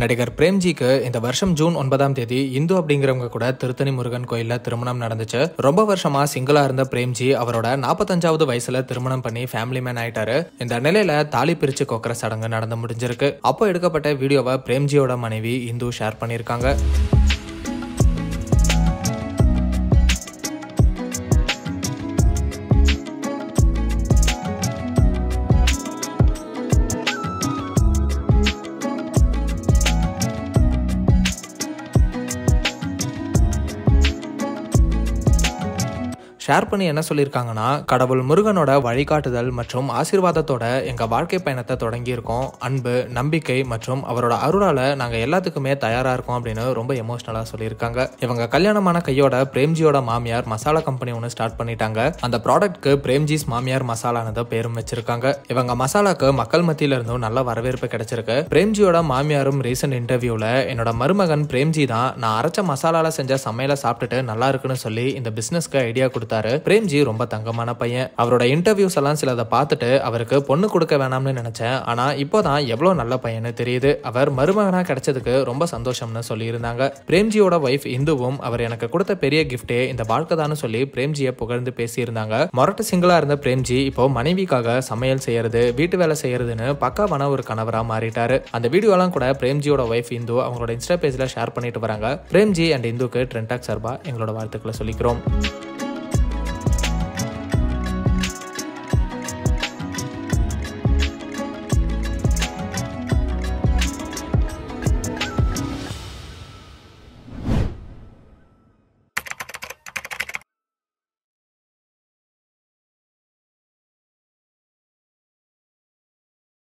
நடிகர் பிரேம்ஜிக்கு இந்த வருஷம் ஜூன் ஒன்பதாம் தேதி இந்து அப்படிங்கிறவங்க கூட திருத்தணி முருகன் கோயில்ல திருமணம் நடந்துச்சு ரொம்ப வருஷமா சிங்கிளா இருந்த பிரேம்ஜி அவரோட நாற்பத்தஞ்சாவது வயசுல திருமணம் பண்ணி ஃபேமிலி மேன் ஆயிட்டாரு இந்த நிலையில தாலி பிரிச்சு கொக்கிற சடங்கு நடந்து முடிஞ்சிருக்கு அப்போ எடுக்கப்பட்ட வீடியோவை பிரேம்ஜியோட மனைவி இந்து ஷேர் பண்ணியிருக்காங்க ஷேர் பண்ணி என்ன சொல்லியிருக்காங்கன்னா கடவுள் முருகனோட வழிகாட்டுதல் மற்றும் ஆசீர்வாதத்தோட எங்க வாழ்க்கை பயணத்தை தொடங்கியிருக்கோம் அன்பு நம்பிக்கை மற்றும் அவரோட அருளால நாங்க எல்லாத்துக்குமே தயாரா இருக்கோம் அப்படின்னு ரொம்ப எமோஷனலா சொல்லியிருக்காங்க இவங்க கல்யாணமான கையோட பிரேம்ஜியோட மாமியார் மசாலா கம்பெனி ஒன்று ஸ்டார்ட் பண்ணிட்டாங்க அந்த ப்ராடக்ட்க்கு பிரேம்ஜிஸ் மாமியார் மசாலானத பேரும் வச்சிருக்காங்க இவங்க மசாலாக்கு மக்கள் மத்தியில இருந்தும் நல்ல வரவேற்பு கிடைச்சிருக்கு பிரேம்ஜியோட மாமியாரும் ரீசன்ட் இன்டர்வியூல என்னோட மருமகன் பிரேம்ஜி தான் நான் அரைச்ச மசாலால செஞ்ச சமையலை சாப்பிட்டுட்டு நல்லா இருக்குன்னு சொல்லி இந்த பிசினஸ்க்கு ஐடியா கொடுத்தாரு பிரேம்ஜி ரொம்ப தங்கமான பையன் அவரோட இன்டர்வியூஸ் எல்லாம் சிலதை பார்த்துட்டு அவருக்கு பொண்ணு கொடுக்க வேணாம்னு நினைச்சேன் ஆனா இப்போதான் எவ்வளவு நல்ல பையன்னு தெரியுது அவர் மருமகனா கிடைச்சதுக்கு ரொம்ப சந்தோஷம்னு சொல்லியிருந்தாங்க பிரேம்ஜியோட ஒய்ஃப் இந்துவும் அவர் எனக்கு கொடுத்த பெரிய கிஃப்டே இந்த வாழ்க்கை தான் சொல்லி பிரேம்ஜியை புகழ்ந்து பேசியிருந்தாங்க மொரட்டு சிங்கிளா இருந்த பிரேம்ஜி இப்போ மனைவிக்காக சமையல் செய்யறது வீட்டு வேலை செய்யறதுன்னு பக்காவான ஒரு கணவரா மாறிட்டாரு அந்த வீடியோலாம் கூட பிரேம்ஜியோட ஒய்ஃப் இந்து அவங்களோட இன்ஸ்டா பேஜ்ல ஷேர் பண்ணிட்டு வராங்க பிரேம்ஜி அண்ட் இந்துக்கு ட்ரெண்டாக் சார்பா எங்களோட வாழ்த்துக்களை சொல்லிக்கிறோம்